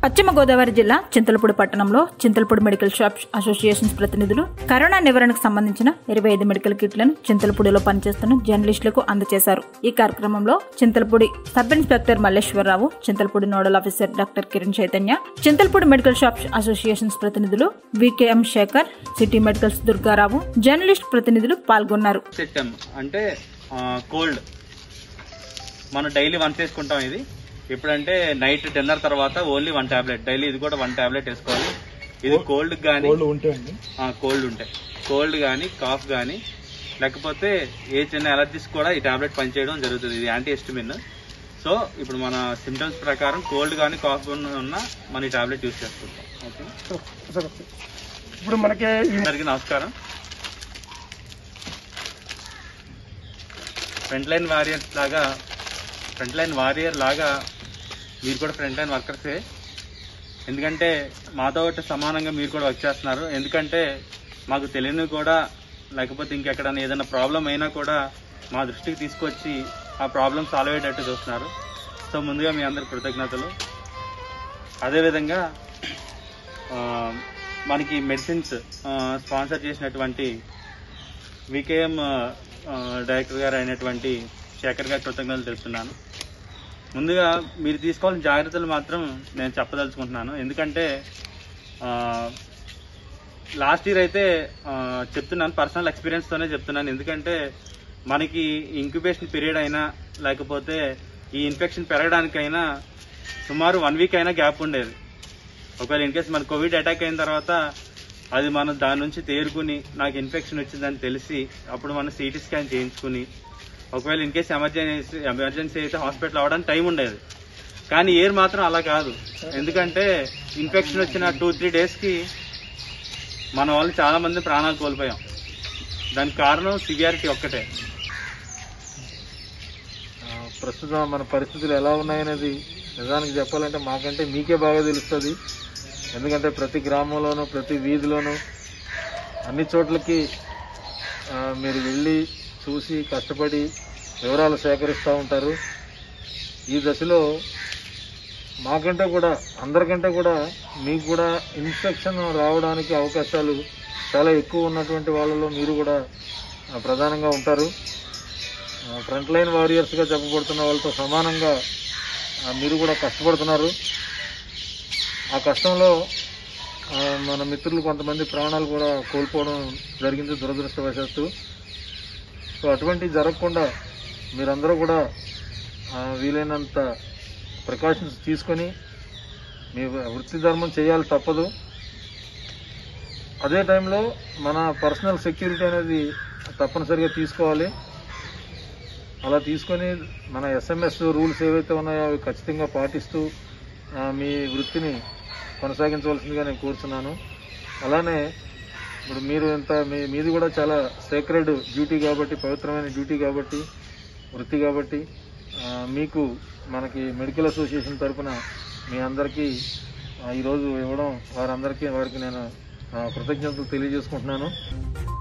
పశ్చిమ గోదావరి జిల్లా చింతలపూడి పట్టణంలో చింతలపూడి మెడికల్ షాప్ అసోసియేషన్స్ ప్రతినిధులు కరోనా నివారణకు సంబంధించిన ఇరవై ఐదు మెడికల్ కిట్లను చింతలపూడిలో పనిచేస్తున్న జర్నలిస్టులకు అందజేశారు ఈ కార్యక్రమంలో Chintalapudi sub inspector Malleswararao Chintalapudi nodal officer doctor Kiran Chaitanya Chintalapudi medical shop associations ప్రతినిధులు V K M Sekhar city medicals Durgarao journalist ప్రతినిధులు పాల్గొన్నారు సిస్టమ్ అంటే కోల్డ్ మనం డైలీ వన్ వేసుకుంటాం ఇది ఇప్పుడంటే నైట్ డిన్నర్ తర్వాత ఓన్లీ వన్ టాబ్లెట్ డైలీ ఇది కూడా వన్ టాబ్లెట్ వేసుకోవాలి ఇది కోల్డ్ కానీ ఉంటే అండి కోల్డ్ ఉంటాయి కోల్డ్ కానీ కాఫ్ కానీ లేకపోతే ఏ చిన్న ఎలర్జీస్ కూడా ఈ టాబ్లెట్ పనిచేయడం జరుగుతుంది ఇది యాంటీ ఎస్టిమిన్ సో ఇప్పుడు మన సిమ్టమ్స్ ప్రకారం కోల్డ్ కానీ కాఫ్ ఉన్న మన ఈ టాబ్లెట్ యూస్ చేసుకుంటాం ఓకే సార్ ఇప్పుడు మనకి ఈ అందరికీ నమస్కారం ఫ్రంట్ లైన్ వారియర్స్ లాగా ఫ్రంట్ లైన్ వారియర్ లాగా మీరు కూడా ఫ్రంట్ లైన్ వర్కర్సే ఎందుకంటే మాతో ఒకటి సమానంగా మీరు కూడా వర్క్ చేస్తున్నారు ఎందుకంటే మాకు తెలియని కూడా లేకపోతే ఇంకెక్కడైనా ఏదైనా ప్రాబ్లం అయినా కూడా మా దృష్టికి తీసుకొచ్చి ఆ ప్రాబ్లం సాల్వ్ అయ్యేటట్టు చూస్తున్నారు సో ముందుగా మీ అందరి కృతజ్ఞతలు అదేవిధంగా ఆ, మనకి మెడిసిన్స్ స్పాన్సర్ చేసినటువంటి వికేఎం డైరెక్టర్ గారు అయినటువంటి శేఖర్ గారి కృతజ్ఞతలు తెలుపుతున్నాను ముందుగా మీరు తీసుకోవాల్సిన జాగ్రత్తలు మాత్రం నేను చెప్పదలుచుకుంటున్నాను ఎందుకంటే లాస్ట్ ఇయర్ అయితే ఆ, చెప్తున్నాను పర్సనల్ ఎక్స్పీరియన్స్తోనే చెప్తున్నాను ఎందుకంటే మనకి ఇంక్యుబేషన్ పీరియడ్ అయినా లేకపోతే ఈ ఇన్ఫెక్షన్ పెరగడానికైనా సుమారు వన్ వీక్ అయినా గ్యాప్ ఉండేది ఒకవేళ ఇన్ కేసు మన కోవిడ్ అటాక్ అయిన తర్వాత అది మనం దాని నుంచి తేరుకుని నాకు ఇన్ఫెక్షన్ వచ్చిందని తెలిసి అప్పుడు మనం సిటీ స్కాన్ చేయించుకుని ఒకవేళ ఇన్ కేసు ఎమర్జెన్సీ ఎమర్జెన్సీ అయితే హాస్పిటల్ అవడానికి టైం ఉండేది కానీ ఏర్ మాత్రం అలా కాదు ఎందుకంటే ఇన్ఫెక్షన్ వచ్చిన టూ త్రీ డేస్కి మన వాళ్ళు చాలా మంది ప్రాణాలు కోల్పోయాం దానికి కారణం సివియారిటీ ఒక్కటే ఆ, ప్రస్తుతం మన పరిస్థితులు ఎలా ఉన్నాయనేది నిజానికి చెప్పాలంటే మాకంటే మీకే బాగా తెలుస్తుంది ఎందుకంటే ప్రతి గ్రామంలోనూ ప్రతి వీధిలోనూ అన్ని చోట్లకి ఆ, మీరు వెళ్ళి చూసి కష్టపడి వివరాలు సేకరిస్తూ ఉంటారు ఈ దశలో మాకంటే కూడా అందరికంటే కూడా మీకు కూడా ఇన్ఫెక్షన్ రావడానికి అవకాశాలు చాలా ఎక్కువ ఉన్నటువంటి వాళ్ళలో మీరు కూడా ఆ, ప్రధానంగా ఉంటారు ఫ్రంట్ లైన్ వారియర్స్గా చెప్పబడుతున్న వాళ్ళతో సమానంగా ఆ, మీరు కూడా కష్టపడుతున్నారు ఆ కష్టంలో ఆ, మన మిత్రులు కొంతమంది ప్రాణాలు కూడా కోల్పోవడం జరిగింది దురదృష్టవశాత్తు సో అటువంటివి జరగకుండా మీరందరూ కూడా ఆ, వీలైనంత ప్రికాషన్స్ తీసుకొని మీ వృత్తి ధర్మం చేయాలి తప్పదు అదే టైంలో మన పర్సనల్ సెక్యూరిటీ అనేది తప్పనిసరిగా తీసుకోవాలి అలా తీసుకొని మన ఎస్ఎంఎస్ రూల్స్ ఏవైతే ఉన్నాయో అవి ఖచ్చితంగా పాటిస్తూ ఆ, మీ వృత్తిని కొనసాగించవలసిందిగా నేను కోరుతున్నాను అలానే ఇప్పుడు మీరు ఎంత మీ మీది కూడా చాలా సేక్రెడ్ డ్యూటీ కాబట్టి పవిత్రమైన డ్యూటీ కాబట్టి వృత్తి కాబట్టి ఆ, మీకు మనకి మెడికల్ అసోసియేషన్ తరపున మీ అందరికీ ఆ, ఈరోజు ఇవ్వడం వారందరికీ వారికి నేను ఆ, కృతజ్ఞతలు తెలియజేసుకుంటున్నాను